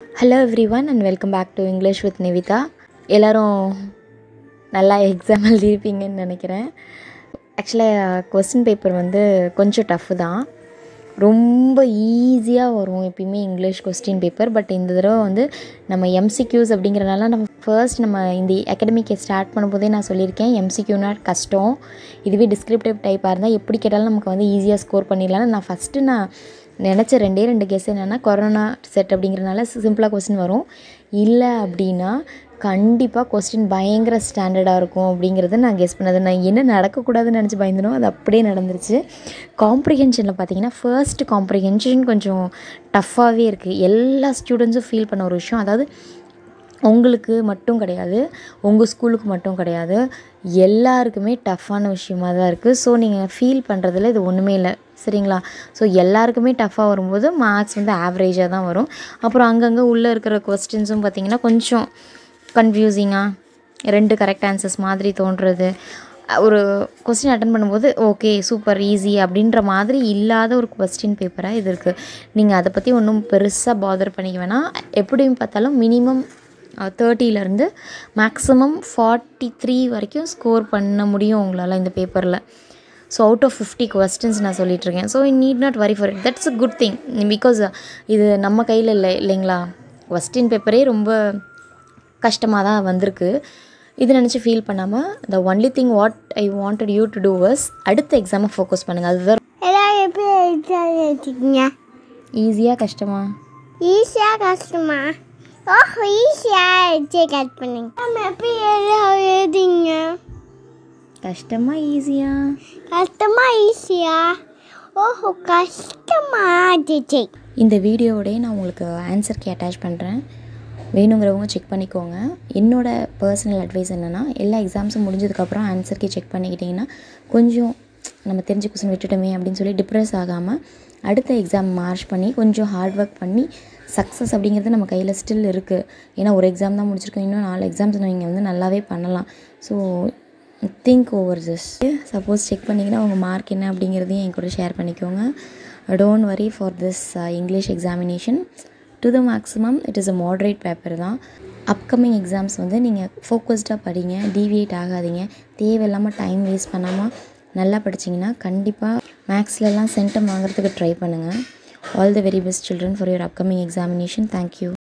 hello everyone and welcome back to English with Nivitha எல்லோரும் நல்லா exam எழுதியிருப்பீங்கன்னு நினைக்கிறேன் ஆக்சுவலாக கொஸ்டின் பேப்பர் வந்து கொஞ்சம் டஃப்பு தான் ரொம்ப ஈஸியாக வரும் எப்பயுமே இங்கிலீஷ் கொஸ்டின் பேப்பர் பட் இந்த தடவை வந்து நம்ம எம்சிக்யூஸ் அப்படிங்கிறனால நம்ம ஃபர்ஸ்ட் நம்ம இந்த அகாடமிக்கை ஸ்டார்ட் பண்ணும்போதே நான் சொல்லியிருக்கேன் எம்சிக்யூனா கஷ்டம் இதுவே டிஸ்கிரிப்டிவ் டைப்பாக இருந்தால் எப்படி கேட்டாலும் நமக்கு வந்து ஈஸியாக ஸ்கோர் பண்ணிடலாம்னு நான் ஃபஸ்ட்டு நான் நினச்ச ரெண்டே ரெண்டு கெஸ் என்னென்னா கொரோனா செட் அப்படிங்கிறனால சிம்பிளாக கொஸ்டின் வரும் இல்லை அப்படின்னா கண்டிப்பாக கொஸ்டின் பயங்கர ஸ்டாண்டர்டாக இருக்கும் அப்படிங்கிறத நான் கெஸ் பண்ணது நான் என்ன நடக்கக்கூடாதுன்னு நினச்சி பயந்துனோ அது அப்படியே நடந்துருச்சு காம்ப்ரிஹென்ஷனில் பார்த்தீங்கன்னா ஃபர்ஸ்ட் காம்ப்ரிஹென்ஷன் கொஞ்சம் டஃப்பாகவே இருக்குது எல்லா ஸ்டூடெண்ட்ஸும் ஃபீல் பண்ண ஒரு விஷயம் அதாவது உங்களுக்கு மட்டும் கிடையாது உங்கள் ஸ்கூலுக்கு மட்டும் கிடையாது எல்லாருக்குமே டஃப்பான விஷயமா தான் இருக்குது ஸோ நீங்கள் ஃபீல் பண்ணுறதுல இது ஒன்றுமே இல்லை சரிங்களா ஸோ எல்லாருக்குமே டஃப்பாக வரும்போது மார்க்ஸ் வந்து ஆவரேஜாக தான் வரும் அப்புறம் அங்கங்கே உள்ளே இருக்கிற கொஸ்டின்ஸும் பார்த்திங்கன்னா கொஞ்சம் கன்ஃபியூசிங்காக ரெண்டு கரெக்ட் ஆன்சர்ஸ் மாதிரி தோன்றுறது ஒரு கொஸ்டின் அட்டன் பண்ணும்போது ஓகே சூப்பர் ஈஸி அப்படின்ற மாதிரி இல்லாத ஒரு கொஸ்டின் பேப்பராக இது இருக்குது நீங்கள் அதை பற்றி ஒன்றும் பெருசாக பாதர் பண்ணிக்க வேணாம் எப்படியும் பார்த்தாலும் மினிமம் தேர்ட்டியிலேருந்து மேக்ஸிமம் ஃபார்ட்டி த்ரீ வரைக்கும் ஸ்கோர் பண்ண முடியும் உங்களால் இந்த பேப்பரில் so out of fifty questions நான் சொல்லிகிட்ருக்கேன் so need not worry for it that's a good thing because இது நம்ம கையில் இல்லை இல்லைங்களா கொஸ்டின் பேப்பரே ரொம்ப கஷ்டமாக தான் வந்திருக்கு இது நினச்சி ஃபீல் பண்ணாமல் the only thing what I wanted you to do was அடுத்த எக்ஸாமை ஃபோக்கஸ் பண்ணுங்கள் அதுதான் எல்லாம் எப்படி எக்ஸாம் எழுதிக்கிங்க ஈஸியாக கஷ்டமா ஈஸியாக கஷ்டமா ஓஹோ ஈஸியாக எழுதி கட் பண்ணுங்க நம்ம எப்படி எல்லாம் எழுதிங்க கஷ்டமா ஈஸியா கஷ்டமா ஈஸியா ஓஹோ கஷ்டமா ஜெஜே இந்த வீடியோவோடய நான் உங்களுக்கு ஆன்சருக்கு அட்டாச் பண்ணுறேன் வேணுங்கிறவங்க செக் பண்ணிக்கோங்க என்னோட பர்சனல் அட்வைஸ் என்னென்னா எல்லா எக்ஸாம்ஸும் முடிஞ்சதுக்கப்புறம் ஆன்சருக்கே செக் பண்ணிக்கிட்டிங்கன்னா கொஞ்சம் நம்ம தெரிஞ்ச கொஸ்டின் விட்டுட்டோமே அப்படின்னு சொல்லி டிப்ரெஸ் ஆகாமல் அடுத்த எக்ஸாம் மார்ச் பண்ணி கொஞ்சம் ஹார்ட் ஒர்க் பண்ணி சக்ஸஸ் அப்படிங்கிறது நம்ம கையில் ஸ்டில் இருக்குது ஏன்னா ஒரு எக்ஸாம் தான் முடிச்சிருக்கோம் இன்னும் நாலு எக்ஸாம்ஸ் நீங்கள் வந்து நல்லாவே பண்ணலாம் so think over this suppose check பண்ணிங்கன்னா உங்கள் மார்க் என்ன அப்படிங்கிறதையும் என் கூட ஷேர் பண்ணிக்கோங்க don't worry for this English examination to the maximum it is a moderate paper தான் அப்கமிங் எக்ஸாம்ஸ் வந்து நீங்கள் ஃபோக்கஸ்டாக படிங்க டீவியேட் ஆகாதீங்க தேவையில்லாமல் டைம் வேஸ்ட் பண்ணாமல் நல்லா படிச்சிங்கன்னா கண்டிப்பாக மேக்ஸ்லலாம் சென்டம் வாங்குறதுக்கு ட்ரை பண்ணுங்கள் all the very best children for your upcoming examination thank you